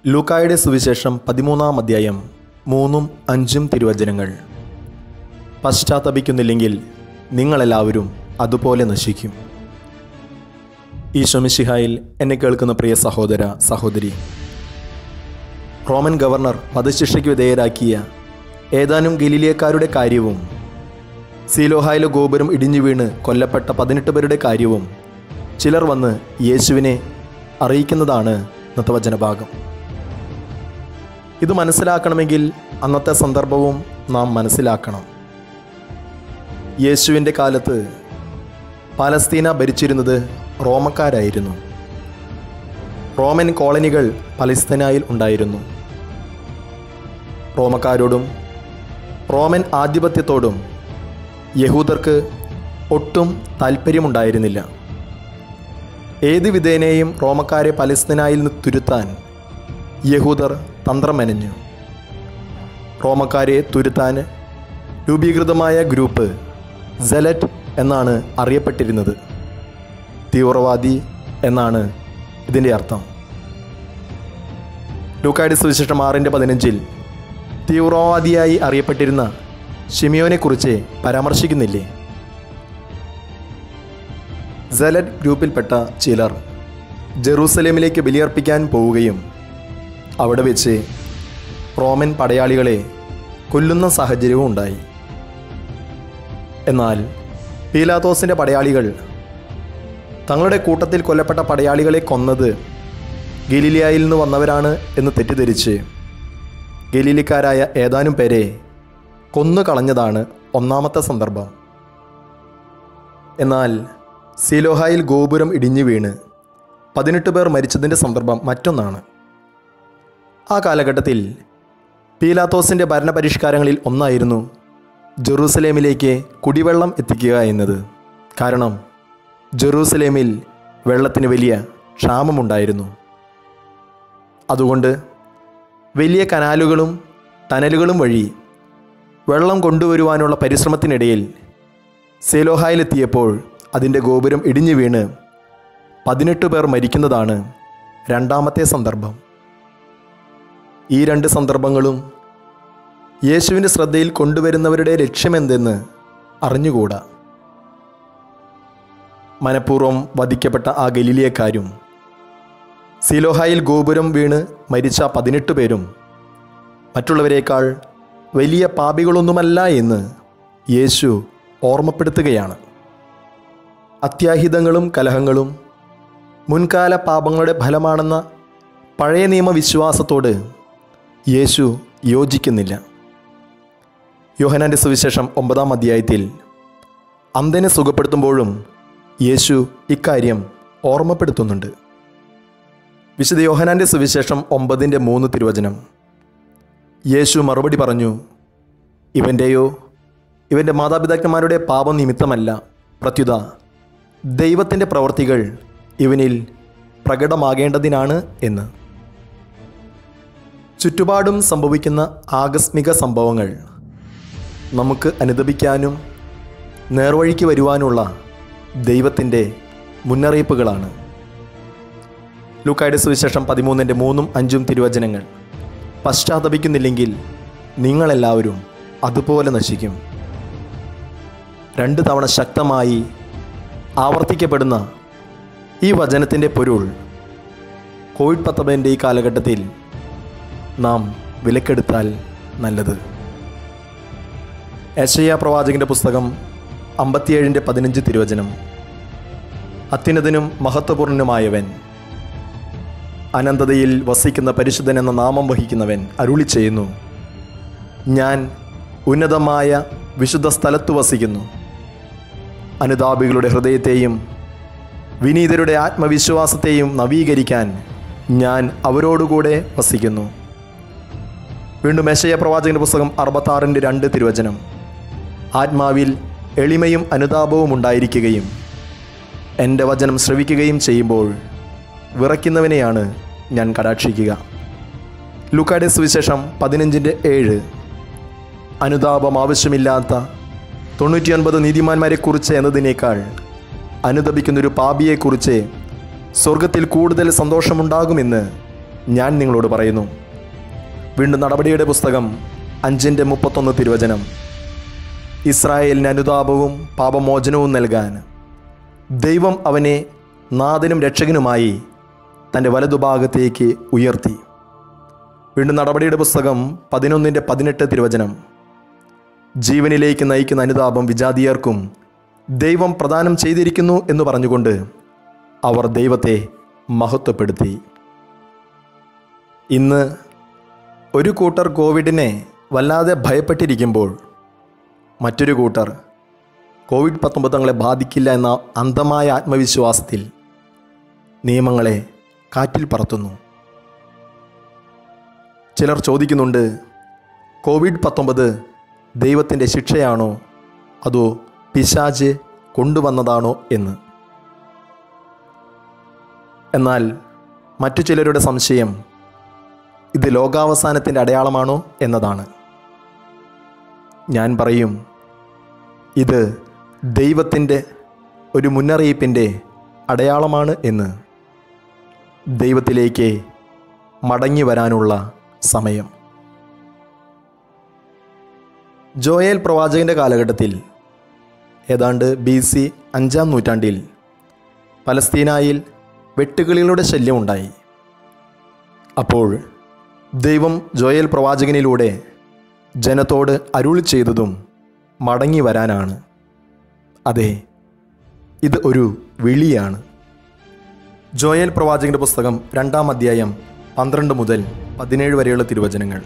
ലൂക്കായുടെ സുവിശേഷം പതിമൂന്നാം അധ്യായം മൂന്നും അഞ്ചും തിരുവചനങ്ങൾ പശ്ചാത്തപിക്കുന്നില്ലെങ്കിൽ നിങ്ങളെല്ലാവരും അതുപോലെ നശിക്കും ഈശോമിശിഹായിൽ എന്നെ കേൾക്കുന്ന പ്രിയ സഹോദര സഹോദരി റോമൻ ഗവർണർ വധശിക്ഷയ്ക്ക് വിധേയരാക്കിയ ഏതാനും ഗലീലിയക്കാരുടെ കാര്യവും സീലോഹായിലെ ഗോപുരം ഇടിഞ്ഞു വീണ് കൊല്ലപ്പെട്ട പതിനെട്ട് പേരുടെ കാര്യവും ചിലർ വന്ന് യേശുവിനെ അറിയിക്കുന്നതാണ് ഇന്നത്തെ വചനഭാഗം ഇത് മനസ്സിലാക്കണമെങ്കിൽ അന്നത്തെ സന്ദർഭവും നാം മനസ്സിലാക്കണം യേശുവിൻ്റെ കാലത്ത് പാലസ്തീന ഭരിച്ചിരുന്നത് റോമക്കാരായിരുന്നു റോമൻ കോളനികൾ പലസ്തീനായിൽ ഉണ്ടായിരുന്നു റോമക്കാരോടും റോമൻ ആധിപത്യത്തോടും യഹൂദർക്ക് ഒട്ടും താല്പര്യമുണ്ടായിരുന്നില്ല ഏത് വിധേനയും റോമക്കാരെ പലസ്തീനായിൽ നിന്ന് തുരുത്താൻ യഹൂദർ തന്ത്രം മെനഞ്ഞു റോമക്കാരെ തുരുത്താൻ രൂപീകൃതമായ ഗ്രൂപ്പ് സെലറ്റ് എന്നാണ് അറിയപ്പെട്ടിരുന്നത് തീവ്രവാദി എന്നാണ് ഇതിൻ്റെ അർത്ഥം ലൂക്കായുടെ സുവിശേഷം ആറിൻ്റെ പതിനഞ്ചിൽ തീവ്രവാദിയായി അറിയപ്പെട്ടിരുന്ന ഷിമിയോനെക്കുറിച്ച് പരാമർശിക്കുന്നില്ലേ സെലറ്റ് ഗ്രൂപ്പിൽപ്പെട്ട ചിലർ ജെറൂസലേമിലേക്ക് ബലിയർപ്പിക്കാൻ പോവുകയും അവിടെ വെച്ച് റോമൻ പടയാളികളെ കൊല്ലുന്ന സാഹചര്യവും ഉണ്ടായി എന്നാൽ പീലാത്തോസിൻ്റെ പടയാളികൾ തങ്ങളുടെ കൂട്ടത്തിൽ കൊല്ലപ്പെട്ട പടയാളികളെ കൊന്നത് ഗലീലിയായിൽ നിന്ന് വന്നവരാണ് എന്ന് തെറ്റിദ്ധരിച്ച് ഗലീലിക്കാരായ ഏതാനും പേരെ കൊന്നു കളഞ്ഞതാണ് ഒന്നാമത്തെ സന്ദർഭം എന്നാൽ സീലോഹായിൽ ഗോപുരം ഇടിഞ്ഞു വീണ് പതിനെട്ട് പേർ മരിച്ചതിൻ്റെ സന്ദർഭം മറ്റൊന്നാണ് ആ കാലഘട്ടത്തിൽ പീലാത്തോസിൻ്റെ ഭരണപരിഷ്കാരങ്ങളിൽ ഒന്നായിരുന്നു ജെറൂസലേമിലേക്ക് കുടിവെള്ളം എത്തിക്കുക എന്നത് കാരണം ജെറൂസലേമിൽ വെള്ളത്തിന് വലിയ ക്ഷാമമുണ്ടായിരുന്നു അതുകൊണ്ട് വലിയ കനാലുകളും ടനലുകളും വഴി വെള്ളം കൊണ്ടുവരുവാനുള്ള പരിശ്രമത്തിനിടയിൽ സേലോഹായിലെത്തിയപ്പോൾ അതിൻ്റെ ഗോപുരം ഇടിഞ്ഞു വീണ് പതിനെട്ട് പേർ മരിക്കുന്നതാണ് രണ്ടാമത്തെ സന്ദർഭം ഈ രണ്ട് സന്ദർഭങ്ങളും യേശുവിൻ്റെ ശ്രദ്ധയിൽ കൊണ്ടുവരുന്നവരുടെ ലക്ഷ്യമെന്തെന്ന് അറിഞ്ഞുകൂടാ മനഃപൂർവ്വം വധിക്കപ്പെട്ട ആ ഗലീലിയക്കാരും സിലോഹായിൽ ഗോപുരം വീണ് മരിച്ച പതിനെട്ട് പേരും മറ്റുള്ളവരെക്കാൾ വലിയ പാപികളൊന്നുമല്ല എന്ന് യേശു ഓർമ്മപ്പെടുത്തുകയാണ് അത്യാഹിതങ്ങളും കലഹങ്ങളും മുൻകാല പാപങ്ങളുടെ ഫലമാണെന്ന പഴയ നിയമവിശ്വാസത്തോട് യേശു യോജിക്കുന്നില്ല യോഹനാൻ്റെ സുവിശേഷം ഒമ്പതാം അധ്യായത്തിൽ അന്ധനെ സുഖപ്പെടുത്തുമ്പോഴും യേശു ഇക്കാര്യം ഓർമ്മപ്പെടുത്തുന്നുണ്ട് വിശുദ്ധ യോഹനാൻ്റെ സുവിശേഷം ഒമ്പതിൻ്റെ മൂന്ന് തിരുവചനം യേശു മറുപടി പറഞ്ഞു ഇവൻ്റെയോ ഇവൻ്റെ മാതാപിതാക്കന്മാരുടെ പാപം നിമിത്തമല്ല പ്രത്യുത ദൈവത്തിൻ്റെ പ്രവർത്തികൾ ഇവനിൽ പ്രകടമാകേണ്ടതിനാണ് എന്ന് ചുറ്റുപാടും സംഭവിക്കുന്ന ആകസ്മിക സംഭവങ്ങൾ നമുക്ക് അനുദപിക്കാനും നേർവഴിക്ക് വരുവാനുള്ള ദൈവത്തിൻ്റെ മുന്നറിയിപ്പുകളാണ് ലൂക്കായുടെ സുവിശേഷം പതിമൂന്നിൻ്റെ മൂന്നും അഞ്ചും തിരുവചനങ്ങൾ പശ്ചാത്തപിക്കുന്നില്ലെങ്കിൽ നിങ്ങളെല്ലാവരും അതുപോലെ നശിക്കും രണ്ട് തവണ ശക്തമായി ആവർത്തിക്കപ്പെടുന്ന ഈ വചനത്തിൻ്റെ പൊരുൾ കോവിഡ് പത്തൊമ്പതിൻ്റെ ഈ കാലഘട്ടത്തിൽ നാം വിലക്കെടുത്താൽ നല്ലത് ഏശയ്യ പ്രവാചകൻ്റെ പുസ്തകം അമ്പത്തിയേഴിൻ്റെ പതിനഞ്ച് തിരുവചനം അത്യുന്നതനും മഹത്വപൂർണനുമായവൻ അനന്തതയിൽ വസിക്കുന്ന പരിശുദ്ധൻ എന്ന നാമം വഹിക്കുന്നവൻ അരുളി ചെയ്യുന്നു ഞാൻ ഉന്നതമായ വിശുദ്ധ സ്ഥലത്ത് വസിക്കുന്നു അനുതാപികളുടെ ഹൃദയത്തെയും വിനീതരുടെ ആത്മവിശ്വാസത്തെയും നവീകരിക്കാൻ ഞാൻ അവരോടുകൂടെ വസിക്കുന്നു വീണ്ടും മേശയ പ്രവാചകന്റെ പുസ്തകം അറുപത്താറിൻ്റെ രണ്ട് തിരുവചനം ആത്മാവിൽ എളിമയും അനുതാപവും ഉണ്ടായിരിക്കുകയും എൻ്റെ വചനം ശ്രവിക്കുകയും ചെയ്യുമ്പോൾ വിറയ്ക്കുന്നവനെയാണ് ഞാൻ കടാക്ഷിക്കുക ലുക്കായുടെ സുവിശേഷം പതിനഞ്ചിൻ്റെ ഏഴ് അനുതാപം ആവശ്യമില്ലാത്ത തൊണ്ണൂറ്റിയൊൻപത് നീതിമാന്മാരെക്കുറിച്ച് എന്നതിനേക്കാൾ അനുദപിക്കുന്നൊരു പാപിയെക്കുറിച്ച് സ്വർഗത്തിൽ കൂടുതൽ സന്തോഷമുണ്ടാകുമെന്ന് ഞാൻ നിങ്ങളോട് പറയുന്നു വീണ്ടും നടപടിയുടെ പുസ്തകം അഞ്ചിൻ്റെ മുപ്പത്തൊന്ന് തിരുവചനം ഇസ്രായേലിന് അനുതാപവും പാപമോചനവും നൽകാൻ ദൈവം അവനെ നാഥനും രക്ഷകനുമായി തൻ്റെ വലതുഭാഗത്തേക്ക് ഉയർത്തി വീണ്ടും നടപടിയുടെ പുസ്തകം പതിനൊന്നിൻ്റെ പതിനെട്ട് തിരുവചനം ജീവനിലേക്ക് നയിക്കുന്ന അനുതാപം വിജാതീയർക്കും ദൈവം പ്രദാനം ചെയ്തിരിക്കുന്നു എന്ന് പറഞ്ഞുകൊണ്ട് അവർ ദൈവത്തെ മഹത്വപ്പെടുത്തി ഇന്ന് ഒരു കൂട്ടർ കോവിഡിനെ വല്ലാതെ ഭയപ്പെട്ടിരിക്കുമ്പോൾ മറ്റൊരു കൂട്ടർ കോവിഡ് പത്തൊമ്പത് തങ്ങളെ ബാധിക്കില്ല എന്ന അന്ധമായ ആത്മവിശ്വാസത്തിൽ നിയമങ്ങളെ കാറ്റിൽ പറത്തുന്നു ചിലർ ചോദിക്കുന്നുണ്ട് കോവിഡ് പത്തൊമ്പത് ദൈവത്തിൻ്റെ ശിക്ഷയാണോ അതോ പിശാജ് കൊണ്ടുവന്നതാണോ എന്ന് എന്നാൽ മറ്റു ചിലരുടെ സംശയം ഇത് ലോകാവസാനത്തിൻ്റെ അടയാളമാണോ എന്നതാണ് ഞാൻ പറയും ഇത് ദൈവത്തിൻ്റെ ഒരു മുന്നറിയിപ്പിൻ്റെ അടയാളമാണ് എന്ന് ദൈവത്തിലേക്ക് മടങ്ങി വരാനുള്ള സമയം ജോയേൽ പ്രവാചകൻ്റെ കാലഘട്ടത്തിൽ ഏതാണ്ട് ബി സി അഞ്ചാം നൂറ്റാണ്ടിൽ പലസ്തീനായിൽ വെട്ടുകിളികളുടെ ശല്യമുണ്ടായി അപ്പോൾ ദൈവം ജോയേൽ പ്രവാചകനിലൂടെ ജനത്തോട് അരുൾ ചെയ്തതും മടങ്ങി വരാനാണ് അതെ ഇത് ഒരു വിളിയാണ് ജോയേൽ പ്രവാചകന്റെ പുസ്തകം രണ്ടാം അധ്യായം പന്ത്രണ്ട് മുതൽ പതിനേഴ് വരെയുള്ള തിരുവചനങ്ങൾ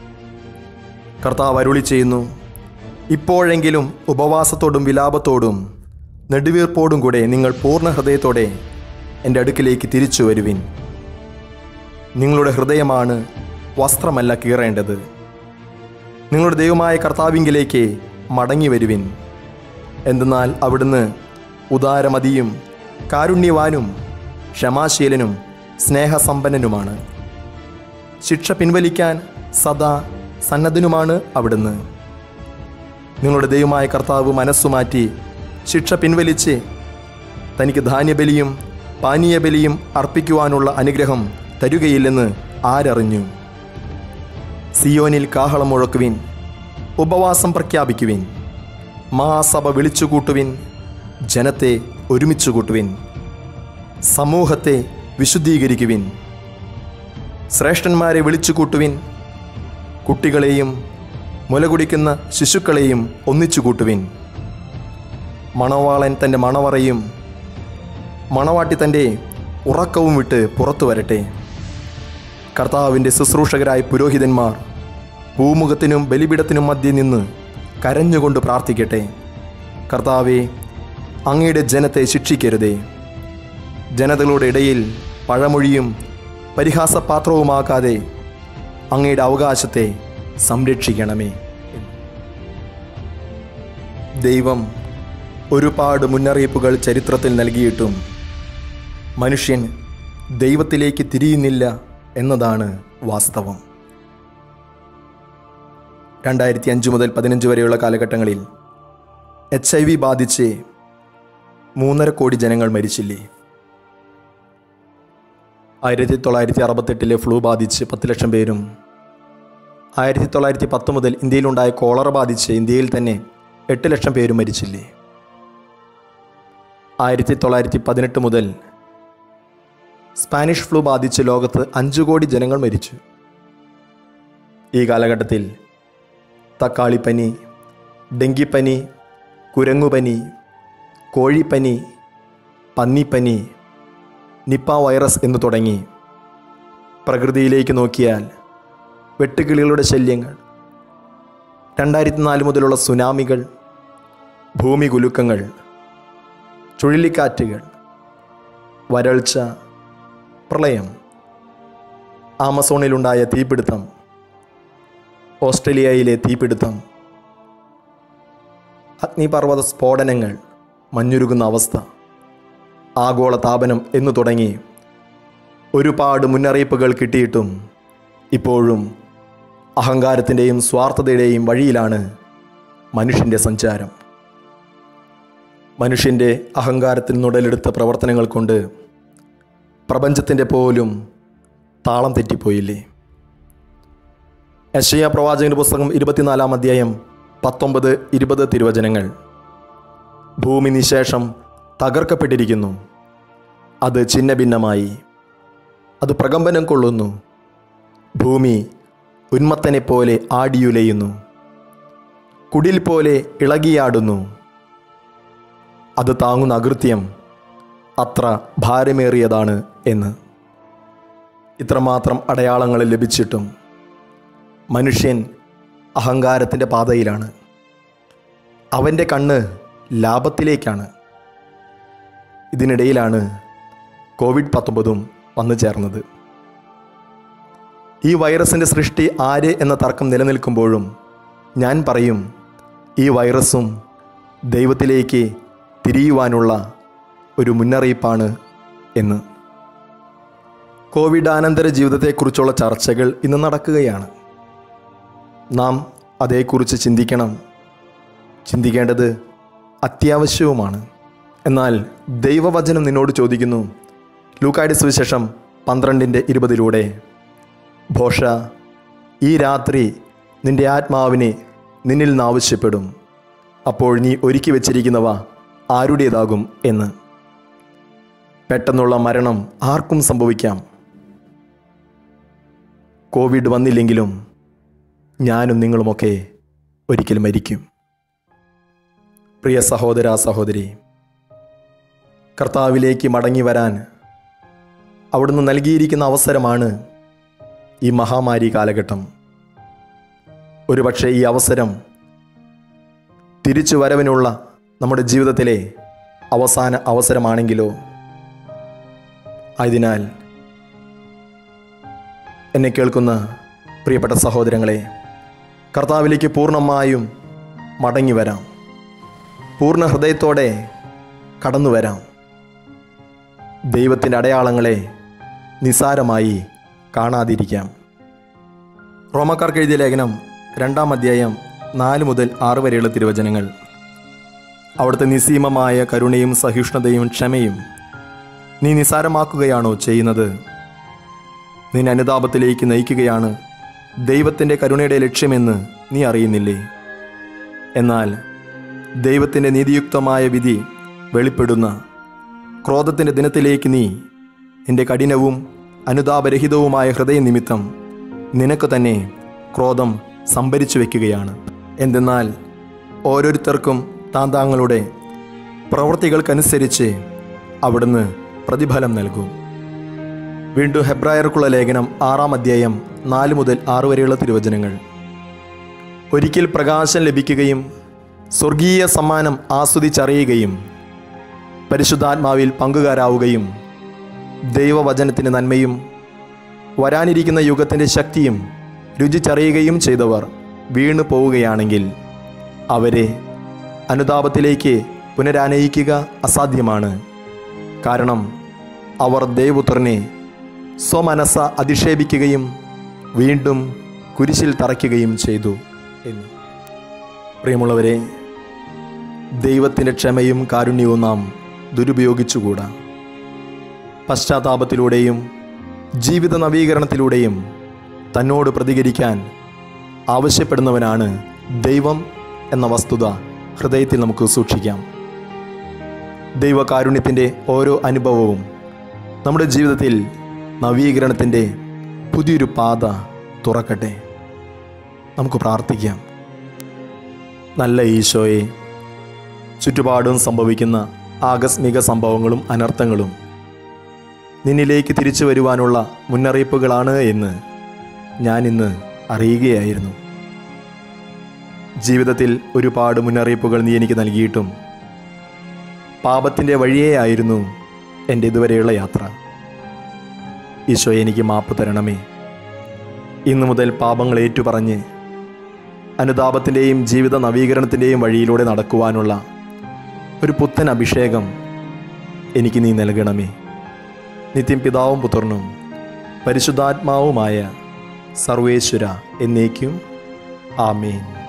കർത്താവ് അരുളി ചെയ്യുന്നു ഇപ്പോഴെങ്കിലും ഉപവാസത്തോടും വിലാപത്തോടും നെടുവീർപ്പോടും കൂടെ നിങ്ങൾ പൂർണ്ണ ഹൃദയത്തോടെ എൻ്റെ അടുക്കിലേക്ക് തിരിച്ചു വരുവിൻ നിങ്ങളുടെ ഹൃദയമാണ് വസ്ത്രമല്ല കീറേണ്ടത് നിങ്ങളുടെ ദൈവമായ കർത്താവിങ്കിലേക്ക് മടങ്ങി വരുവിൻ എന്തെന്നാൽ അവിടുന്ന് ഉദാരമതിയും കാരുണ്യവാനും ക്ഷമാശീലനും സ്നേഹസമ്പന്നനുമാണ് ശിക്ഷ പിൻവലിക്കാൻ സദാ സന്നദ്ധനുമാണ് അവിടുന്ന് നിങ്ങളുടെ ദൈവമായ കർത്താവ് മനസ്സുമാറ്റി ശിക്ഷ പിൻവലിച്ച് തനിക്ക് ധാന്യബലിയും പാനീയബലിയും അർപ്പിക്കുവാനുള്ള അനുഗ്രഹം തരുകയില്ലെന്ന് ആരറിഞ്ഞു സിയോനിൽ കാഹളം മുഴക്കുവിൻ ഉപവാസം പ്രഖ്യാപിക്കുവിൻ മഹാസഭ വിളിച്ചുകൂട്ടുവിൻ ജനത്തെ ഒരുമിച്ച് കൂട്ടുവിൻ സമൂഹത്തെ വിശുദ്ധീകരിക്കുവിൻ ശ്രേഷ്ഠന്മാരെ വിളിച്ചു കൂട്ടുവിൻ കുട്ടികളെയും മുലകുടിക്കുന്ന ശിശുക്കളെയും ഒന്നിച്ചു കൂട്ടുവിൻ മണവാളൻ തൻ്റെ മണവറയും മണവാട്ടി തൻ്റെ ഉറക്കവും വിട്ട് പുറത്തു വരട്ടെ കർത്താവിൻ്റെ ശുശ്രൂഷകരായ പുരോഹിതന്മാർ പൂമുഖത്തിനും ബലിപീഠത്തിനും മധ്യേ നിന്ന് കരഞ്ഞുകൊണ്ട് പ്രാർത്ഥിക്കട്ടെ കർത്താവെ അങ്ങയുടെ ജനത്തെ ശിക്ഷിക്കരുതേ ജനതകളുടെ ഇടയിൽ പഴമൊഴിയും പരിഹാസപാത്രവുമാക്കാതെ അങ്ങയുടെ അവകാശത്തെ സംരക്ഷിക്കണമേ ദൈവം ഒരുപാട് മുന്നറിയിപ്പുകൾ ചരിത്രത്തിൽ നൽകിയിട്ടും മനുഷ്യൻ ദൈവത്തിലേക്ക് തിരിയുന്നില്ല എന്നതാണ് വാസ്തവം രണ്ടായിരത്തി അഞ്ച് മുതൽ പതിനഞ്ച് വരെയുള്ള കാലഘട്ടങ്ങളിൽ എച്ച് ഐ വി ബാധിച്ച് മൂന്നര കോടി ജനങ്ങൾ മരിച്ചില്ലേ ആയിരത്തി തൊള്ളായിരത്തി അറുപത്തെട്ടിലെ ഫ്ലൂ ബാധിച്ച് പത്ത് ലക്ഷം പേരും ആയിരത്തി തൊള്ളായിരത്തി പത്ത് മുതൽ ഇന്ത്യയിലുണ്ടായ കോളറ ബാധിച്ച് ഇന്ത്യയിൽ തന്നെ എട്ട് ലക്ഷം പേരും മരിച്ചില്ലേ ആയിരത്തി തൊള്ളായിരത്തി പതിനെട്ട് മുതൽ സ്പാനിഷ് ഫ്ലൂ ബാധിച്ച് ലോകത്ത് അഞ്ചു കോടി ജനങ്ങൾ മരിച്ചു ഈ കാലഘട്ടത്തിൽ തക്കാളിപ്പനി ഡെങ്കിപ്പനി കുരങ്ങുപനി കോഴിപ്പനി പന്നിപ്പനി നിപ്പ വൈറസ് എന്ന് തുടങ്ങി പ്രകൃതിയിലേക്ക് നോക്കിയാൽ വെട്ടുകിളികളുടെ ശല്യങ്ങൾ രണ്ടായിരത്തി നാല് മുതലുള്ള സുനാമികൾ ഭൂമി കുലുക്കങ്ങൾ ചുഴലിക്കാറ്റുകൾ വരൾച്ച പ്രളയം ആമസോണിലുണ്ടായ തീപിടുത്തം ഓസ്ട്രേലിയയിലെ തീപിടുത്തം അഗ്നിപർവ്വത സ്ഫോടനങ്ങൾ മഞ്ഞുരുകുന്ന അവസ്ഥ ആഗോള താപനം എന്നു തുടങ്ങി ഒരുപാട് മുന്നറിയിപ്പുകൾ കിട്ടിയിട്ടും ഇപ്പോഴും അഹങ്കാരത്തിൻ്റെയും സ്വാർത്ഥതയുടെയും വഴിയിലാണ് മനുഷ്യൻ്റെ സഞ്ചാരം മനുഷ്യൻ്റെ അഹങ്കാരത്തിൽ നുടലെടുത്ത പ്രവർത്തനങ്ങൾ കൊണ്ട് പ്രപഞ്ചത്തിൻ്റെ പോലും താളം തെറ്റിപ്പോയില്ലേ യശയ പ്രവാചകന്റെ പുസ്തകം ഇരുപത്തിനാലാം അധ്യായം പത്തൊമ്പത് ഇരുപത് തിരുവചനങ്ങൾ ഭൂമി നിശേഷം തകർക്കപ്പെട്ടിരിക്കുന്നു അത് ഛിന്ന ഭിന്നമായി അത് പ്രകമ്പനം കൊള്ളുന്നു ഭൂമി ഉന്മത്തനെ പോലെ ആടിയുലയുന്നു കുടിൽ പോലെ ഇളകിയാടുന്നു അത് താങ്ങുന്ന അകൃത്യം അത്ര ഭാരമേറിയതാണ് എന്ന് ഇത്രമാത്രം അടയാളങ്ങൾ ലഭിച്ചിട്ടും മനുഷ്യൻ അഹങ്കാരത്തിൻ്റെ പാതയിലാണ് അവൻ്റെ കണ്ണ് ലാഭത്തിലേക്കാണ് ഇതിനിടയിലാണ് കോവിഡ് പത്തൊമ്പതും വന്നു ചേർന്നത് ഈ വൈറസിൻ്റെ സൃഷ്ടി ആര് എന്ന തർക്കം നിലനിൽക്കുമ്പോഴും ഞാൻ പറയും ഈ വൈറസും ദൈവത്തിലേക്ക് തിരിയുവാനുള്ള ഒരു മുന്നറിയിപ്പാണ് എന്ന് കോവിഡാനന്തര ജീവിതത്തെക്കുറിച്ചുള്ള ചർച്ചകൾ ഇന്ന് നടക്കുകയാണ് നാം അതേക്കുറിച്ച് ചിന്തിക്കണം ചിന്തിക്കേണ്ടത് അത്യാവശ്യവുമാണ് എന്നാൽ ദൈവവചനം നിന്നോട് ചോദിക്കുന്നു ലൂക്കായുടെ സുവിശേഷം പന്ത്രണ്ടിൻ്റെ ഇരുപതിലൂടെ ഭോഷ ഈ രാത്രി നിന്റെ ആത്മാവിനെ നിന്നിൽ നിന്ന് ആവശ്യപ്പെടും അപ്പോൾ നീ ഒരുക്കി വച്ചിരിക്കുന്നവ ആരുടേതാകും എന്ന് പെട്ടെന്നുള്ള മരണം ആർക്കും സംഭവിക്കാം കോവിഡ് വന്നില്ലെങ്കിലും ഞാനും നിങ്ങളുമൊക്കെ ഒരിക്കൽ മരിക്കും പ്രിയ സഹോദര സഹോദരി കർത്താവിലേക്ക് മടങ്ങി വരാൻ അവിടുന്ന് നൽകിയിരിക്കുന്ന അവസരമാണ് ഈ മഹാമാരി കാലഘട്ടം ഒരുപക്ഷെ ഈ അവസരം തിരിച്ചു വരവിനുള്ള നമ്മുടെ ജീവിതത്തിലെ അവസാന അവസരമാണെങ്കിലോ ആയതിനാൽ എന്നെ കേൾക്കുന്ന പ്രിയപ്പെട്ട സഹോദരങ്ങളെ കർത്താവിലേക്ക് പൂർണ്ണമായും മടങ്ങി വരാം പൂർണ്ണ ഹൃദയത്തോടെ കടന്നു വരാം ദൈവത്തിൻ്റെ അടയാളങ്ങളെ നിസാരമായി കാണാതിരിക്കാം റോമക്കാർക്ക് എഴുതിയ ലേഖനം രണ്ടാം അധ്യായം നാല് മുതൽ ആറ് വരെയുള്ള തിരുവചനങ്ങൾ അവിടുത്തെ നിസ്സീമമായ കരുണയും സഹിഷ്ണുതയും ക്ഷമയും നീ നിസാരമാക്കുകയാണോ ചെയ്യുന്നത് നിന്നെ അനുതാപത്തിലേക്ക് നയിക്കുകയാണ് ദൈവത്തിൻ്റെ കരുണയുടെ ലക്ഷ്യമെന്ന് നീ അറിയുന്നില്ലേ എന്നാൽ ദൈവത്തിൻ്റെ നീതിയുക്തമായ വിധി വെളിപ്പെടുന്ന ക്രോധത്തിൻ്റെ ദിനത്തിലേക്ക് നീ നിന്റെ കഠിനവും അനുതാപരഹിതവുമായ ഹൃദയനിമിത്തം നിനക്ക് തന്നെ ക്രോധം സംഭരിച്ചു വയ്ക്കുകയാണ് എന്തെന്നാൽ ഓരോരുത്തർക്കും താൻ താങ്കളുടെ പ്രവൃത്തികൾക്കനുസരിച്ച് അവിടുന്ന് പ്രതിഫലം നൽകും വീണ്ടും ഹെബ്രായർക്കുള്ള ലേഖനം ആറാം അധ്യായം നാല് മുതൽ ആറ് വരെയുള്ള തിരുവചനങ്ങൾ ഒരിക്കൽ പ്രകാശം ലഭിക്കുകയും സ്വർഗീയ സമ്മാനം ആസ്വദിച്ചറിയുകയും പരിശുദ്ധാത്മാവിൽ പങ്കുകാരാവുകയും ദൈവവചനത്തിൻ്റെ നന്മയും വരാനിരിക്കുന്ന യുഗത്തിൻ്റെ ശക്തിയും രുചിച്ചറിയുകയും ചെയ്തവർ വീണു പോവുകയാണെങ്കിൽ അവരെ അനുതാപത്തിലേക്ക് പുനരാനയിക്കുക അസാധ്യമാണ് കാരണം അവർ ദൈവപുത്രനെ സ്വമനസ അധിക്ഷേപിക്കുകയും വീണ്ടും കുരിശിൽ തറയ്ക്കുകയും ചെയ്തു എന്ന് പ്രിയമുള്ളവരെ ദൈവത്തിൻ്റെ ക്ഷമയും കാരുണ്യവും നാം ദുരുപയോഗിച്ചുകൂടാ പശ്ചാത്താപത്തിലൂടെയും ജീവിത നവീകരണത്തിലൂടെയും തന്നോട് പ്രതികരിക്കാൻ ആവശ്യപ്പെടുന്നവനാണ് ദൈവം എന്ന വസ്തുത ഹൃദയത്തിൽ നമുക്ക് സൂക്ഷിക്കാം ദൈവകാരുണ്യത്തിൻ്റെ ഓരോ അനുഭവവും നമ്മുടെ ജീവിതത്തിൽ നവീകരണത്തിൻ്റെ പുതിയൊരു പാത തുറക്കട്ടെ നമുക്ക് പ്രാർത്ഥിക്കാം നല്ല ഈശോയെ ചുറ്റുപാടും സംഭവിക്കുന്ന ആകസ്മിക സംഭവങ്ങളും അനർത്ഥങ്ങളും നിന്നിലേക്ക് തിരിച്ചു വരുവാനുള്ള മുന്നറിയിപ്പുകളാണ് എന്ന് ഞാൻ ഇന്ന് അറിയുകയായിരുന്നു ജീവിതത്തിൽ ഒരുപാട് മുന്നറിയിപ്പുകൾ നീ എനിക്ക് നൽകിയിട്ടും പാപത്തിൻ്റെ വഴിയേ ആയിരുന്നു എൻ്റെ ഇതുവരെയുള്ള യാത്ര ഈശോ എനിക്ക് മാപ്പ് തരണമേ ഇന്നു മുതൽ പാപങ്ങൾ ഏറ്റുപറഞ്ഞ് അനുതാപത്തിൻ്റെയും ജീവിത നവീകരണത്തിൻ്റെയും വഴിയിലൂടെ നടക്കുവാനുള്ള ഒരു പുത്തൻ അഭിഷേകം എനിക്ക് നീ നൽകണമേ നിത്യം പിതാവും പുത്രനും പരിശുദ്ധാത്മാവുമായ സർവേശ്വര എന്നേക്കും ആമേൻ